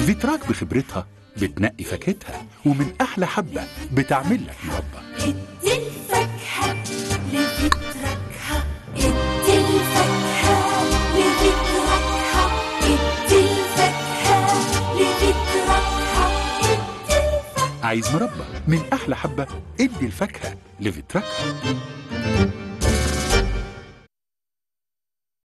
فيتراك بخبرتها بتنقي فاكهتها ومن أحلى حبة بتعمل لك مربى ادي الفاكهة لفطركها ادي الفاكهة لفطركها ادي الفاكهة لفطركها ادي الفاكهة عايز مربى من أحلى حبة ادي الفاكهة لفيتراكها